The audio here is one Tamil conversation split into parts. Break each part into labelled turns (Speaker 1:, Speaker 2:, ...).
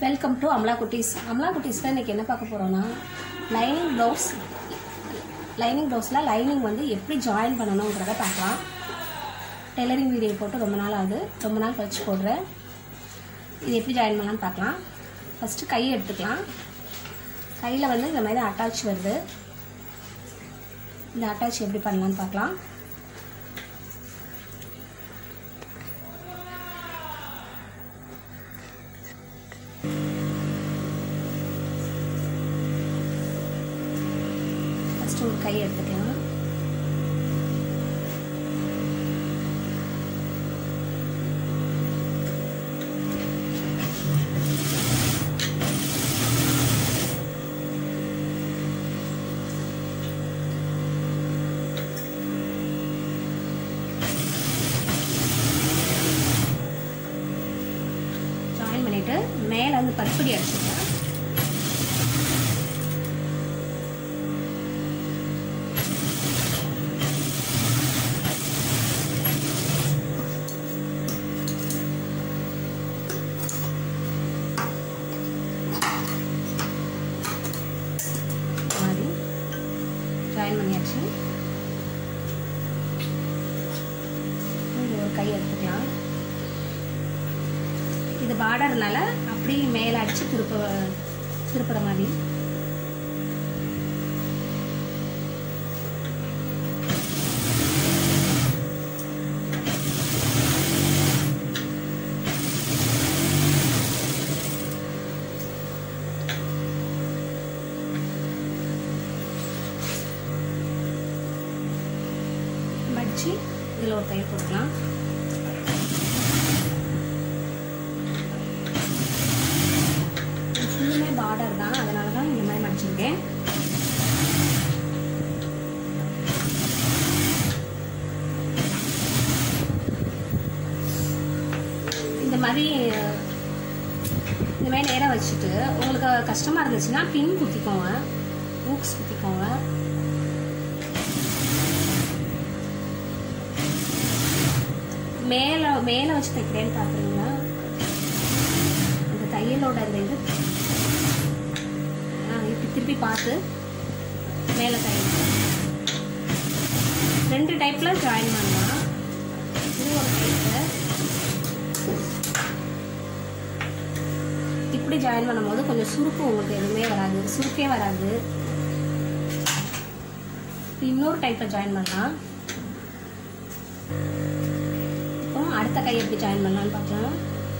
Speaker 1: வெல்கம் டு அமலா குட்டீஸ் அமலா குட்டீஸில் இன்றைக்கி என்ன பார்க்க போகிறோன்னா லைனிங் ப்ளவுஸ் லைனிங் ப்ளவுஸில் லைனிங் வந்து எப்படி ஜாயின் பண்ணணுங்கிறத பார்க்கலாம் டெய்லரிங் வீடியோ போட்டு ரொம்ப நாள் ஆகுது ரொம்ப நாள் கழிச்சு போடுறேன் இது எப்படி ஜாயின் பண்ணலாம்னு பார்க்கலாம் ஃபஸ்ட்டு கை எடுத்துக்கலாம் கையில் வந்து இந்த மாதிரி அட்டாச் வருது இந்த அட்டாச் எப்படி பண்ணலான்னு பார்க்கலாம் ஃபஸ்ட்டு ஒரு கை எடுத்துக்கலாம் ஜாயின் பண்ணிட்டு மேலே வந்து பருப்படி அடிச்சுக்கலாம் இந்த மாதிரி ஜாயின் பண்ணியாச்சு இங்க ஒரு கை எடுத்துக்கலாம் இது பார்டர்னால அப்படியே மேலே அடிச்சு திருப்ப திருப்புற மாதிரி மடிச்சு இதில் ஒரு தையல் போட்டுக்கலாம் ஃபுல்லுமே பார்டர் தான் அதனால தான் இந்த மாதிரி மடிச்சிருக்கேன் இந்த மாதிரி இந்த மாதிரி நேராக வச்சுட்டு உங்களுக்கு கஷ்டமாக இருந்துச்சுன்னா பின் குத்திக்கோங்க ஊக்ஸ் குத்திக்கோங்க மேலே மேலே வச்சு தைக்கிறேன்னு பார்க்குறீங்களா அந்த தையலோட அந்த இது ஆ, இப்படி திருப்பி பார்த்து மேலே தையல் ரெண்டு டைப்பில் ஜாயின் பண்ணலாம் இது ஒரு டைப்பு இப்படி ஜாயின் பண்ணும்போது கொஞ்சம் சுருக்கு உங்களுக்கு எதுவுமே வராது சுருக்கே வராது இன்னொரு டைப்பில் ஜாயின் பண்ணலாம் இப்போ அடுத்த கை எப்படி ஜாயின் பண்ணலாம்னு பார்க்கலாம்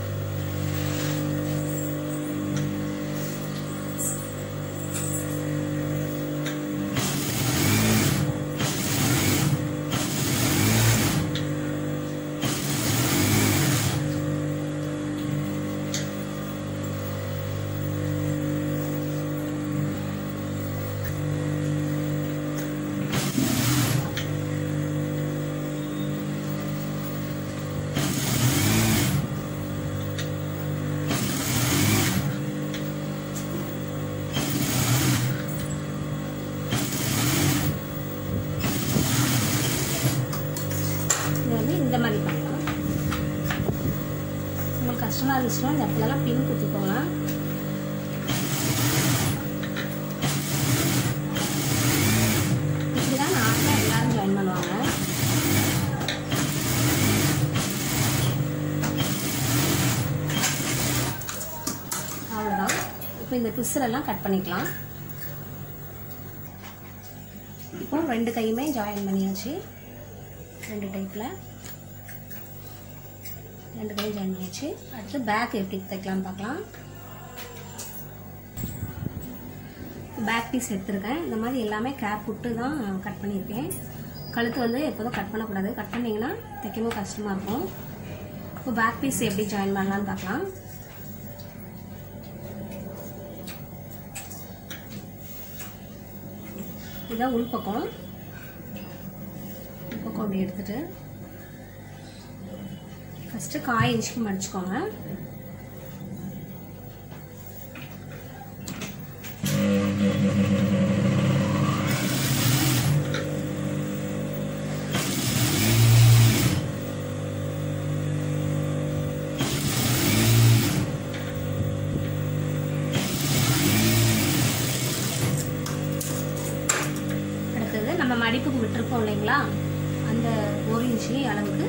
Speaker 1: இது வந்து இந்த மாதிரி பண்ணலாம் உங்களுக்கு கஷ்டமாக இருந்துச்சுன்னா இந்த இடத்துலலாம் பின் குத்திக்கோங்க இப்படி தான் நார்மலாக எல்லாரும் ஜாயின் பண்ணுவாங்க அவ்வளோதான் இப்போ இந்த பிசுரெல்லாம் கட் பண்ணிக்கலாம் இப்போ ரெண்டு கையுமே ஜாயின் பண்ணியாச்சு ரெண்டு டைப்பில் ரெண்டு கையும் ஜாயின் பண்ணியாச்சு அடுத்து பேக் எப்படி தைக்கலாம்னு பார்க்கலாம் பேக் பீஸ் எடுத்திருக்கேன் இந்த மாதிரி எல்லாமே கேப் விட்டு தான் கட் பண்ணியிருக்கேன் கழுத்து வந்து எப்போதும் கட் பண்ணக்கூடாது கட் பண்ணிங்கன்னா தைக்கவும் கஷ்டமாக இருக்கும் இப்போ பேக் பீஸ் எப்படி ஜாயின் பண்ணலான்னு பார்க்கலாம் இதுதான் உள்பக்கம் உள்பக்கம் அப்படி எடுத்துட்டு ஃபஸ்ட்டு காய் இன்ச்சுக்கு மடிச்சுக்கோங்க விட்டுருக்கோம் இல்லைங்களா அந்த ஒரு இன்ச்சு அளவுக்கு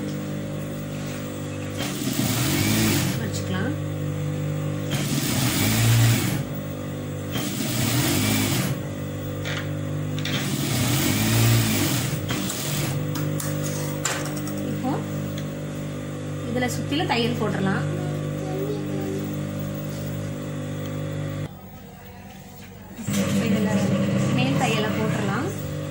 Speaker 1: வச்சுக்கலாம் இப்போ இதில் சுற்றிலும் தையல் போட்டுடலாம் இதில் மேல் தையலை போட்டுடலாம்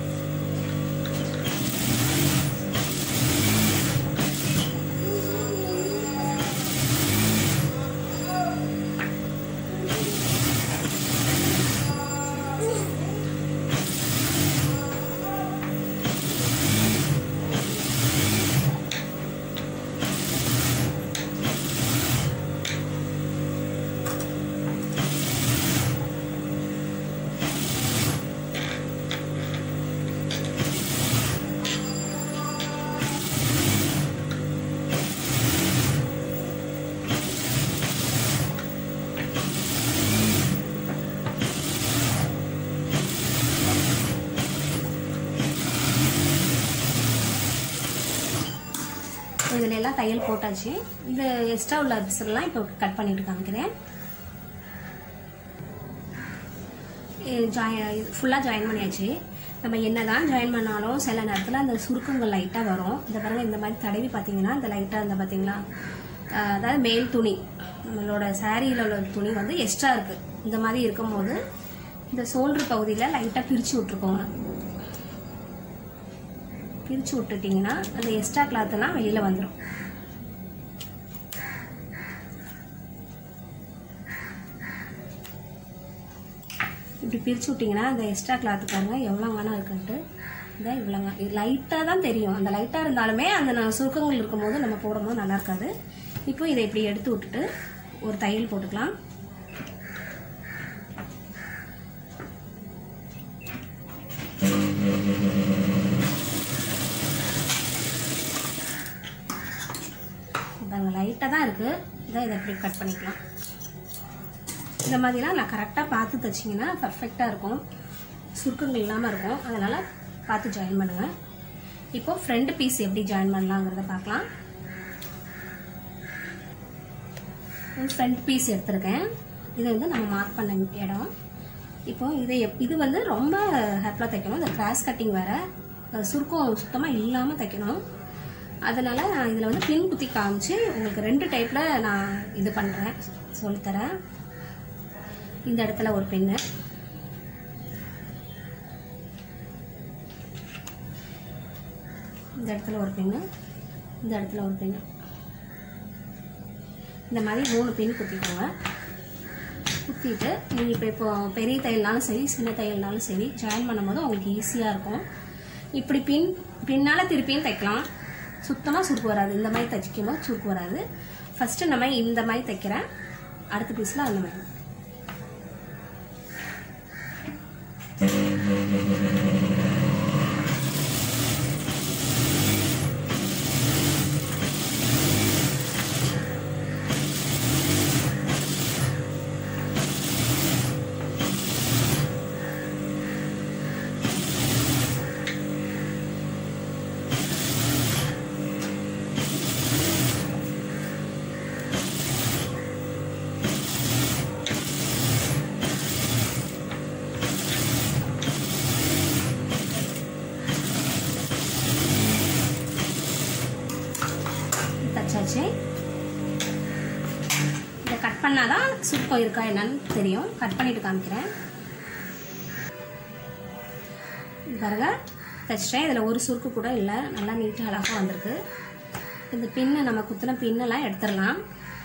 Speaker 1: இதில் எல்லாம் தையல் போட்டாச்சு இது எக்ஸ்ட்ரா உள்ள பிசர்லாம் இப்போ கட் பண்ணிட்டு காமிக்கிறேன் ஜாயின் ஃபுல்லாக ஜாயின் பண்ணியாச்சு நம்ம என்ன தான் ஜாயின் பண்ணாலும் சில நேரத்தில் அந்த சுருக்கங்கள் லைட்டாக வரும் இந்த பாருங்க இந்த மாதிரி தடவி பார்த்தீங்கன்னா இந்த லைட்டாக இருந்தால் பார்த்தீங்களா அஹ் அதாவது மேல் துணி நம்மளோட சாரியில் உள்ள துணி வந்து எக்ஸ்ட்ரா இருக்குது இந்த மாதிரி இருக்கும்போது இந்த சோல்டர் பகுதியில் லைட்டாக பிரித்து விட்ருக்கோங்க பிரித்து விட்டுட்டிங்கன்னா அந்த எக்ஸ்ட்ரா கிளாத்தெல்லாம் வெளியில் வந்துடும் இப்படி பிரித்து விட்டிங்கன்னா அந்த எக்ஸ்ட்ரா கிளாத்து பாருங்க எவ்வளோ வேணா இருக்குன்ட்டு இதான் இவ்வளோங்க இது லைட்டாக தான் தெரியும் அந்த லைட்டாக இருந்தாலுமே அந்த ந- சுருக்கங்கள் இருக்கும்போது நம்ம போடும்போது நல்லா இருக்காது இப்போ இதை இப்படி எடுத்து விட்டுட்டு ஒரு தையல் போட்டுக்கலாம் பாருங்க லைட்டாக தான் இருக்குது இதான் இதை இப்படி கட் பண்ணிக்கலாம் இந்த மாதிரிலாம் நான் கரெக்டாக பார்த்து தைச்சிங்கன்னா பர்ஃபெக்டாக இருக்கும் சுருக்கங்கள் இல்லாமல் இருக்கும் அதனால் பார்த்து ஜாயின் பண்ணுங்கள் இப்போ ஃப்ரண்ட் பீஸ் எப்படி ஜாயின் பண்ணலாங்கிறத பார்க்கலாம் ஃப்ரண்ட் பீஸ் எடுத்திருக்கேன் இதை வந்து நம்ம மார்க் பண்ண இடம் இப்போ இதை எப் இது வந்து ரொம்ப ஹேப்பிளாக தைக்கணும் இந்த கிராஸ் கட்டிங் வேறு சுருக்கம் சுத்தமாக இல்லாமல் தைக்கணும் அதனால் நான் இதில் வந்து பின் குத்தி காமிச்சு உங்களுக்கு ரெண்டு டைப்பில் நான் இது பண்ணுறேன் சொல்லித்தரேன் இந்த இடத்துல ஒரு பின்னு இந்த இடத்துல ஒரு பின்னு இந்த இடத்துல ஒரு பின்னு இந்த மாதிரி மூணு பின் குத்திக்கோங்க குத்திட்டு நீங்கள் இப்போ இப்போ பெரிய தையல்னாலும் சரி சின்ன தையல்னாலும் சரி ஜாயின் பண்ணும்போது உங்களுக்கு ஈஸியாக இருக்கும் இப்படி பின் பின்னால் திருப்பியும் தைக்கலாம் சுத்தமாக சுருக்கு வராது இந்த மாதிரி தைக்கும் போது சுருக்கு வராது ஃபஸ்ட்டு நம்ம இந்த மாதிரி தைக்கிறேன் அடுத்த பீஸில் அந்த மாதிரி தச்சாச்சு இதை கட் பண்ணாதான் சுருக்கம் இருக்கா என்னன்னு தெரியும் கட் பண்ணிட்டு காமிக்கிறேன் இது பாருங்க தைச்சிட்டேன் இதில் ஒரு சுருக்கு கூட இல்லை நல்லா நீட்டாக அழகாக வந்திருக்கு இந்த பின்னை நம்ம குத்தின பின்னெல்லாம் எடுத்துடலாம்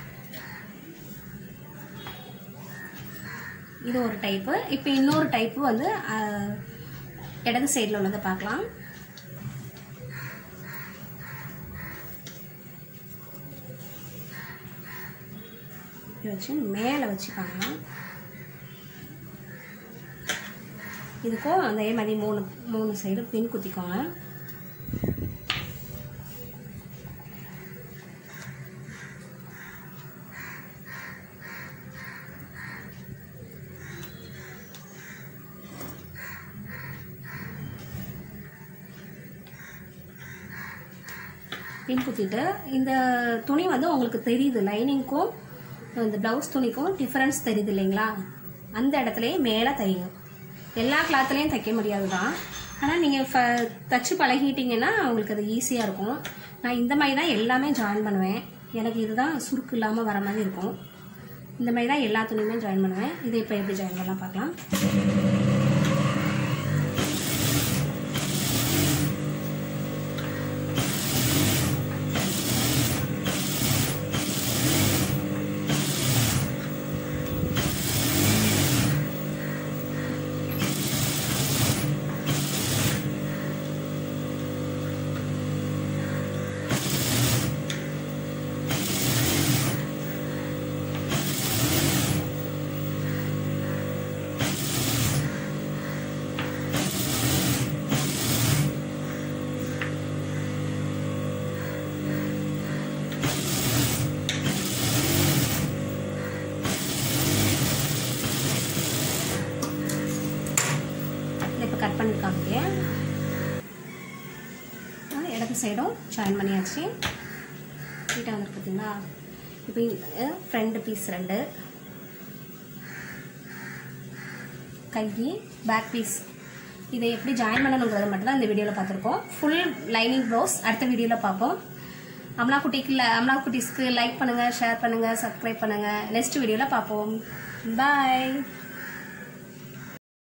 Speaker 1: இது ஒரு டைப்பு இப்போ இன்னொரு டைப்பு வந்து அஹ், இடது சைடில் உள்ளதை பார்க்கலாம் இப்படி வச்சு மேலே வச்சு பார்க்கலாம் இதுக்கும் அதே மாதிரி மூணு மூணு சைடு பின் குத்திக்கோங்க பின் குத்திட்டு இந்த துணி வந்து உங்களுக்கு தெரியுது லைனிங்க்கும் இந்த ப்ளவுஸ் துணிக்கும் டிஃப்ரென்ஸ் தெரியுது இல்லைங்களா அந்த இடத்துலயே மேலே தைங்க எல்லா கிளாத்துலேயும் தைக்க முடியாது தான் ஆனால் நீங்கள் ஃப தச்சு பழகிட்டீங்கன்னா உங்களுக்கு அது ஈஸியாக இருக்கும் நான் இந்த மாதிரி தான் எல்லாமே ஜாயின் பண்ணுவேன் எனக்கு இதுதான் சுருக்கு இல்லாமல் வர மாதிரி இருக்கும் இந்த மாதிரி தான் எல்லா துணியுமே ஜாயின் பண்ணுவேன் இதை இப்போ எப்படி ஜாயின் பண்ணலாம் பார்க்கலாம் இதை இப்போ கட் பண்ணியிருக்காங்க இடது சைடும் ஜாயின் பண்ணியாச்சு நீட்டாக வந்துருக்கு பார்த்தீங்களா இப்போ ஃப்ரண்ட் பீஸ் ரெண்டு கை பேக் பீஸ் இதை எப்படி ஜாயின் பண்ணணுங்கிறத மட்டும் தான் இந்த வீடியோவில் பார்த்துருக்கோம் ஃபுல் லைனிங் ப்ளவுஸ் அடுத்த வீடியோவில் பார்ப்போம் அம்லா குட்டிக்கு அம்லா குட்டீஸ்க்கு லைக் பண்ணுங்கள் ஷேர் பண்ணுங்கள் சப்ஸ்கிரைப் பண்ணுங்கள் நெக்ஸ்ட் வீடியோவில் பார்ப்போம் பாய்